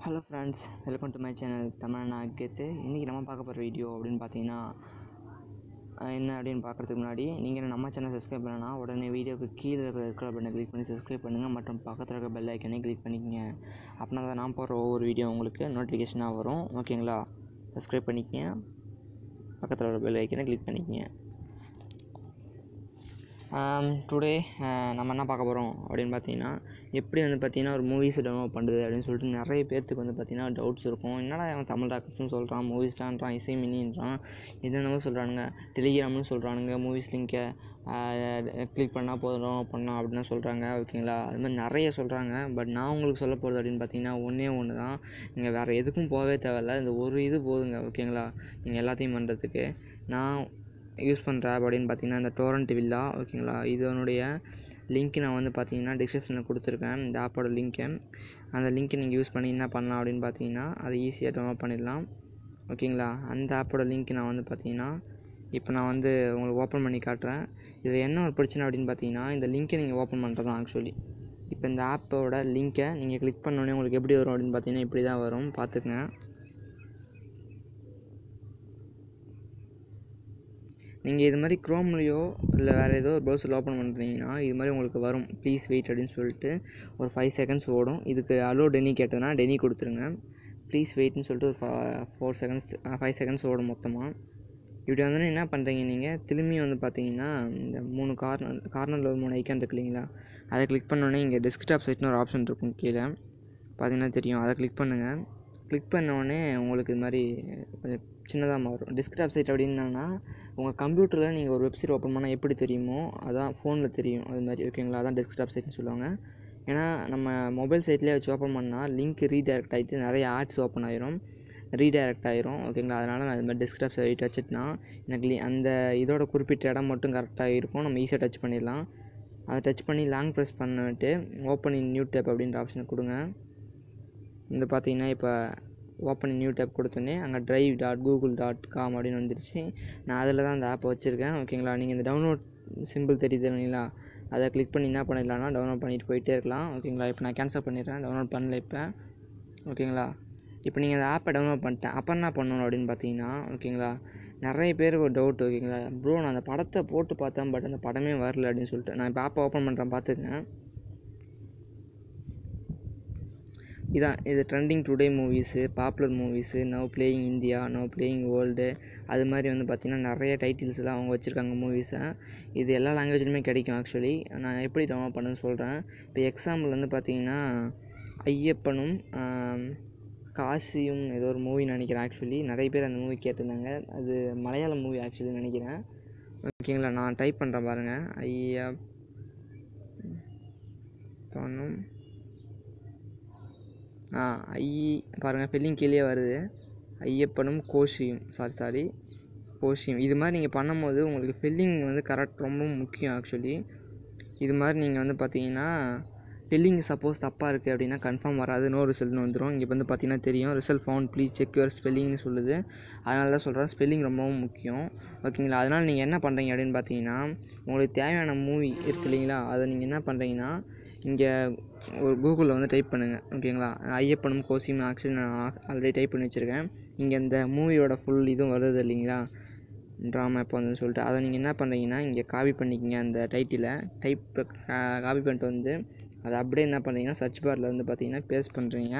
hello friends welcome to my channel Tamil அக்கேத்து இன்றைக்கி நம்ம பார்க்க போகிற வீடியோ அப்படின்னு பார்த்தீங்கன்னா அஹ் என்ன அப்படின்னு பார்க்குறதுக்கு முன்னாடி நீங்கள் நம்ம சேனல் சப்ஸ்கிரைப் பண்ணனா உடனே வீடியோக்கு கீழே இருக்கிற இருக்கிற பட்டனை கிளிக் பண்ணி சப்ஸ்கிரைப் பண்ணுங்கள் மற்றும் பக்கத்தில் இருக்க பெல் ஐக்கனை கிளிக் பண்ணிக்கங்க அப்படின்னா தான் நான் போடுற ஒவ்வொரு வீடியோ உங்களுக்கு நோட்டிஃபிகேஷனாக வரும் ஓகேங்களா சப்ஸ்கிரைப் பண்ணிக்கங்க பக்கத்தில் உள்ள பெல் ஐக்கனை கிளிக் பண்ணிக்கங்க டுடே நம்ம என்ன பார்க்க போகிறோம் அப்படின்னு பார்த்தீங்கன்னா எப்படி வந்து பார்த்தீங்கன்னா ஒரு மூவிஸ் டவுன்லோட் பண்ணுறது அப்படின்னு சொல்லிட்டு நிறைய பேர்த்துக்கு வந்து பார்த்தீங்கன்னா டவுட்ஸ் இருக்கும் என்னடா அவன் தமிழ் டாக்கர்ஸ்னு சொல்கிறான் மூவிஸ்டான்றான் இசை மினின்றான் என்னென்னமோ சொல்கிறானுங்க டெலிகிராம்னு சொல்கிறானுங்க மூவிஸ் லிங்கை கிளிக் பண்ணால் போதும் பண்ணலாம் அப்படின்னு சொல்கிறாங்க ஓகேங்களா அது மாதிரி நிறைய சொல்கிறாங்க பட் நான் உங்களுக்கு சொல்ல போகிறது அப்படின்னு பார்த்தீங்கன்னா ஒன்றே ஒன்று தான் நீங்கள் வேறு எதுக்கும் போகவே தேவையில்ல இந்த ஒரு இது போதுங்க ஓகேங்களா நீங்கள் எல்லாத்தையும் பண்ணுறதுக்கு நான் யூஸ் பண்ணுற ஆப் அப்படின்னு பார்த்தீங்கன்னா இந்த டோரண்ட் வில்லா ஓகேங்களா இதனுடைய லிங்க் நான் வந்து பார்த்தீங்கன்னா டிஸ்கிரிப்ஷனில் கொடுத்துருக்கேன் இந்த ஆப்போட லிங்க்கை அந்த லிங்க்கை நீங்கள் யூஸ் பண்ணி என்ன பண்ணலாம் அப்படின்னு பார்த்தீங்கன்னா அதை ஈஸியாக டவுன்லோட் பண்ணிடலாம் ஓகேங்களா அந்த ஆப்போட லிங்க் நான் வந்து பார்த்தீங்கன்னா இப்போ நான் வந்து உங்களுக்கு ஓப்பன் பண்ணி காட்டுறேன் இதில் என்ன ஒரு பிரச்சனை அப்படின்னு பார்த்தீங்கன்னா இந்த லிங்க்கை நீங்கள் ஓப்பன் பண்ணுறது தான் ஆக்சுவலி இப்போ இந்த ஆப்போட லிங்க்கை நீங்கள் கிளிக் பண்ணோடனே உங்களுக்கு எப்படி வரும் அப்படின்னு பார்த்தீங்கன்னா இப்படி தான் வரும் பார்த்துக்குங்க நீங்கள் இது மாதிரி க்ரோம்லேயோ இல்லை வேறு ஏதோ ஒரு ப்ரௌசரில் ஓப்பன் பண்ணுறீங்கன்னா இது மாதிரி உங்களுக்கு வரும் ப்ளீஸ் வெயிட் அப்படின்னு சொல்லிட்டு ஒரு ஃபைவ் செகண்ட்ஸ் ஓடும் இதுக்கு அலோ டெனி கேட்டதுன்னா டெனி கொடுத்துருங்க ப்ளீஸ் வெயிட்னு சொல்லிட்டு ஒரு ஃபோர் செகண்ட்ஸ் ஃபைவ் செகண்ட்ஸ் ஓடும் மொத்தமாக இப்படி வந்து என்ன பண்ணுறீங்க நீங்கள் திரும்பி வந்து பார்த்தீங்கன்னா இந்த மூணு கார்னர் கார்னரில் ஒரு மூணு ஐக்கான் இருக்கு இல்லைங்களா அதை கிளிக் பண்ணோன்னே இங்கே டெஸ்க்டாப் சைட்னு ஒரு ஆப்ஷன் இருக்கும் கீழே பார்த்தீங்கன்னா தெரியும் அதை கிளிக் பண்ணுங்கள் கிளிக் பண்ணோடனே உங்களுக்கு இது மாதிரி கொஞ்சம் சின்னதாக மாறும் டெஸ்க்டாப் சைட் அப்படின்னா உங்கள் கம்ப்யூட்டரில் நீங்கள் ஒரு வெப்சைட் ஓப்பன் பண்ணால் எப்படி தெரியுமோ அதான் ஃபோனில் தெரியும் அது மாதிரி ஓகேங்களா அதான் டெஸ்க்டாப் சைட்னு சொல்லுவாங்க ஏன்னா நம்ம மொபைல் சைட்லேயே வச்சு ஓப்பன் பண்ணால் லிங்க் ரீடைரக்ட் ஆகிட்டு நிறைய ஆட்ஸ் ஓப்பன் ஆயிரும் ரீடைரக்ட் ஆயிரும் ஓகேங்களா அதனால் நான் இது மாதிரி டெஸ்க்டாப் சைட் வச்சுட்டுனா எனக்கு லி அந்த இதோட குறிப்பிட்ட இடம் மட்டும் கரெக்டாக இருக்கும் நம்ம ஈஸியாக டச் பண்ணிடலாம் அதை டச் பண்ணி லாங் ப்ரெஸ் பண்ணிட்டு ஓப்பன் இன் நியூ டேப் அப்படின்ற ஆப்ஷனை கொடுங்க இந்த பார்த்தீங்கன்னா இப்போ ஓப்பன் நியூ டேப் கொடுத்தோன்னே அங்கே drive dot Google dot com அப்படின்னு வந்துருச்சு நான் அதில் தான் அந்த ஆப்பை வச்சுருக்கேன் ஓகேங்களா நீங்கள் இந்த டவுன்லோட் சிம்பிள் தெரியுது இல்லைங்களா அதை கிளிக் பண்ணி என்ன பண்ணிடலாம்னா டவுன்லோட் பண்ணிட்டு போயிட்டே இருக்கலாம் ஓகேங்களா இப்போ நான் கேன்சல் பண்ணிடுறேன் டவுன்லோட் பண்ணல இப்போ ஓகேங்களா இப்போ நீங்கள் அந்த ஆப்பை டவுன்லோட் பண்ணிட்டேன் அப்போ என்ன பண்ணணும் அப்படின்னு பார்த்தீங்கன்னா ஓகேங்களா நிறைய பேருக்கு ஒரு டவுட் ஓகேங்களா ப்ரோ நான் அந்த படத்தை போட்டு பார்த்தேன் பட் அந்த படமே வரல அப்படின்னு சொல்லிட்டு நான் இப்போ ஆப்பை ஓப்பன் பண்ணுறேன் பார்த்துக்கங்க இதான் இது trending today movies popular movies now playing India now playing world அது மாதிரி வந்து பார்த்திங்கன்னா நிறைய டைட்டில்ஸ்லாம் அவங்க வச்சுருக்காங்க மூவிஸை இது எல்லா லாங்குவேஜ்லையுமே கிடைக்கும் ஆக்சுவலி நான் எப்படி டவுன்லோட் பண்ணுன்னு சொல்கிறேன் இப்போ எக்ஸாம்பிள் வந்து பார்த்திங்கன்னா ஐயப்பனும் காசியும் ஏதோ ஒரு மூவி நினைக்கிறேன் ஆக்சுவலி நிறைய பேர் அந்த மூவி கேட்டிருந்தாங்க அது மலையாளம் மூவி ஆக்சுவலி நினைக்கிறேன் ஓகேங்களா நான் டைப் பண்ணுறேன் பாருங்கள் ஐயப்பனும் ஆ ஐ பாருங்கள் ஸ்பெல்லிங் கீழே வருது ஐயப்பனும் கோஷியும் சாரி சாரி கோஷியும் இது மாதிரி நீங்கள் பண்ணும்போது உங்களுக்கு ஸ்பெல்லிங் வந்து கரெக்ட் ரொம்ப முக்கியம் ஆக்சுவலி இது மாதிரி நீங்கள் வந்து பார்த்தீங்கன்னா ஸ்பெல்லிங் சப்போஸ் தப்பாக இருக்குது அப்படின்னா கன்ஃபார்ம் வராது நோ ரிசல்ட்னு வந்துடும் இங்கே வந்து பார்த்தீங்கன்னா தெரியும் result found please check your ஸ்பெல்லிங்னு சொல்லுது அதனால தான் சொல்கிறேன் ஸ்பெல்லிங் ரொம்பவும் முக்கியம் ஓகேங்களா அதனால் நீங்கள் என்ன பண்ணுறீங்க அப்படின்னு பார்த்தீங்கன்னா உங்களுக்கு தேவையான மூவி இருக்குது இல்லைங்களா அதை நீங்கள் என்ன பண்ணுறீங்கன்னா இங்கே ஒரு கூகுளில் வந்து டைப் பண்ணுங்கள் ஓகேங்களா ஐயப்பனும் கோசியும் ஆக்சுவலி நான் ஆல்ரெடி டைப் பண்ணி வச்சுருக்கேன் இங்கே இந்த மூவியோட ஃபுல் இதுவும் வருது இல்லைங்களா ட்ராமா இப்போ வந்து சொல்லிட்டு அதை நீங்கள் என்ன பண்ணுறீங்கன்னா இங்கே காப்பி பண்ணிக்கிங்க அந்த டைட்டிலை டைப் காப்பி பண்ணிட்டு வந்து அதை அப்படியே என்ன பண்ணுறீங்கன்னா சர்ச் பாரில் வந்து பார்த்தீங்கன்னா பேஸ்ட் பண்ணுறீங்க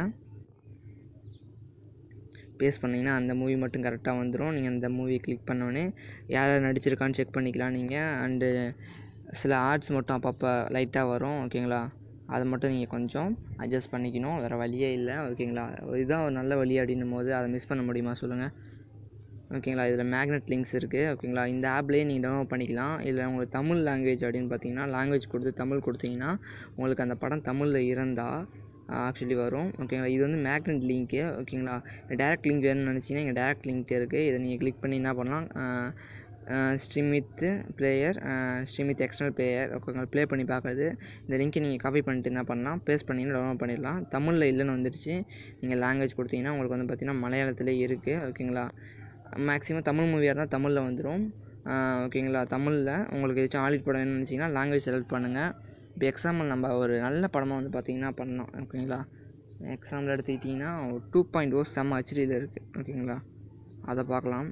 பேஸ்ட் பண்ணிங்கன்னா அந்த மூவி மட்டும் கரெக்டாக வந்துடும் நீங்கள் அந்த மூவி கிளிக் பண்ணோடனே யார் யார் நடிச்சிருக்கான்னு செக் பண்ணிக்கலாம் நீங்கள் அண்டு சில ஆர்ட்ஸ் மட்டும் அப்பப்போ லைட்டாக வரும் ஓகேங்களா அதை மட்டும் நீங்கள் கொஞ்சம் அட்ஜஸ்ட் பண்ணிக்கணும் வேறு வழியே இல்லை ஓகேங்களா இதுதான் ஒரு நல்ல வழி அப்படின்னும் போது அதை மிஸ் பண்ண முடியுமா சொல்லுங்கள் ஓகேங்களா இதில் மேக்னெட் லிங்க்ஸ் இருக்குது ஓகேங்களா இந்த ஆப்லேயே நீங்கள் டவுன்லோட் பண்ணிக்கலாம் இதில் உங்களுக்கு தமிழ் லாங்குவேஜ் அப்படின்னு பார்த்தீங்கன்னா லாங்குவேஜ் கொடுத்து தமிழ் கொடுத்தீங்கன்னா உங்களுக்கு அந்த படம் தமிழில் இருந்தால் ஆக்சுவலி வரும் ஓகேங்களா இது வந்து மேக்னெட் லிங்க்கு ஓகேங்களா டேரக்ட் லிங்க் வேணும்னு நினச்சிங்கன்னா இங்கே டேரக்ட் லிங்க் இருக்குது இதை நீங்கள் கிளிக் பண்ணி என்ன பண்ணலாம் stream with player stream with external player ஓகேங்களா ப்ளே பண்ணி பார்க்குறது இந்த லிங்க்கை நீங்கள் காப்பி பண்ணிட்டு என்ன பண்ணலாம் பேஸ்ட் பண்ணிங்கன்னா டவுன்லோட் பண்ணிடலாம் தமிழில் இல்லைன்னு வந்துடுச்சு நீங்கள் லாங்குவேஜ் கொடுத்தீங்கன்னா உங்களுக்கு வந்து பார்த்திங்கன்னா மலையாளத்திலே இருக்குது ஓகேங்களா மேக்ஸிமம் தமிழ் மூவியாக இருந்தால் தமிழில் வந்துடும் ஓகேங்களா தமிழில் உங்களுக்கு ஏதாச்சும் ஆலிட் படம் வேணும்னு நினச்சிங்கன்னா லாங்குவேஜ் செலக்ட் பண்ணுங்கள் இப்போ எக்ஸாம்பிள் நம்ம ஒரு நல்ல படமாக வந்து பார்த்திங்கன்னா பண்ணலாம் ஓகேங்களா எக்ஸாம்பிள் எடுத்துக்கிட்டிங்கன்னா டூ பாயிண்ட் ஓ செம்ம ஹெச்டியில் இருக்குது ஓகேங்களா அதை பார்க்கலாம்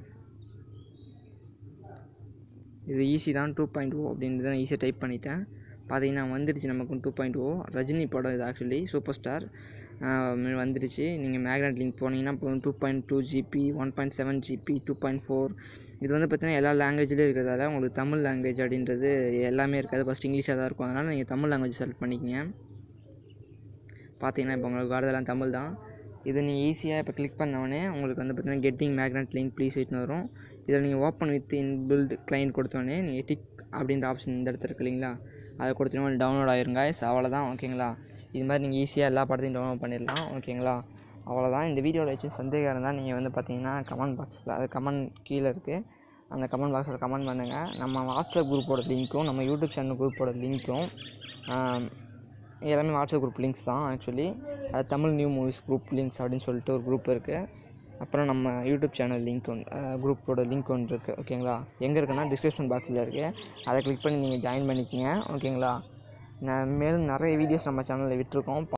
இது ஈஸி தான் டூ பாயிண்ட் ஓ அப்படின்றத நான் ஈஸியாக டைப் பண்ணிட்டேன் பார்த்தீங்கன்னா வந்துடுச்சு நமக்கு டூ பாயிண்ட் ஓ ரஜினி படம் இது ஆக்சுவலி சூப்பர் ஸ்டார் வந்துடுச்சு நீங்கள் மேக்னெட் லிங்க் போனீங்கன்னா போதும் two point two GB one point seven GB two point four இது வந்து பார்த்தீங்கன்னா எல்லா லாங்குவேஜ்லேயும் இருக்கிறதால உங்களுக்கு தமிழ் லாங்குவேஜ் அப்படின்றது எல்லாமே இருக்காது ஃபஸ்ட் இங்கிலீஷாக தான் இருக்கும் அதனால் நீங்கள் தமிழ் லாங்குவேஜ் செலக்ட் பண்ணிக்கங்க பார்த்தீங்கன்னா இப்போ உங்களுக்கு வரதெல்லாம் தமிழ் தான் இதை நீங்கள் ஈஸியாக இப்போ கிளிக் பண்ணவொடனே உங்களுக்கு வந்து பார்த்தீங்கன்னா கெட்டிங் மேக்னெட் லிங்க் ப்ளீஸ் வெயிட்னு வரும் இதில் நீங்கள் ஓப்பன் வித் இன்பில்ட் கிளைண்ட் கொடுத்தோடனே நீங்கள் டிக் அப்படின்ற ஆப்ஷன் இந்த இடத்துல இருக்கு இல்லைங்களா அதை கொடுத்தோன்னே டவுன்லோட் ஆயிருங்க அவ்வளோதான் ஓகேங்களா இது மாதிரி நீங்கள் ஈஸியாக எல்லா படத்தையும் டவுன்லோட் பண்ணிடலாம் ஓகேங்களா அவ்வளோதான் இந்த வீடியோவில் வச்சு சந்தேகம் இருந்தால் நீங்கள் வந்து பார்த்தீங்கன்னா கமெண்ட் பாக்ஸில் அது கமெண்ட் கீழே இருக்குது அந்த கமெண்ட் பாக்ஸில் கமெண்ட் பண்ணுங்கள் நம்ம வாட்ஸ்அப் குரூப்போட லிங்க்கும் நம்ம யூடியூப் சேனல் குரூப்போட லிங்க்கும் எல்லாமே வாட்ஸ்அப் குரூப் லிங்க்ஸ் தான் ஆக்சுவலி அது Tamil new movies group links அப்படின்னு சொல்லிட்டு ஒரு குரூப் இருக்குது அப்புறம் நம்ம யூடியூப் சேனல் லிங்க் ஒன்று குரூப்போட லிங்க் ஒன்று இருக்குது ஓகேங்களா எங்கே இருக்குன்னா டிஸ்கிரிப்ஷன் பாக்ஸில் இருக்குது அதை கிளிக் பண்ணி நீங்கள் ஜாயின் பண்ணிக்கங்க ஓகேங்களா நான் மேலும் நிறைய வீடியோஸ் நம்ம சேனலில் விட்டுருக்கோம்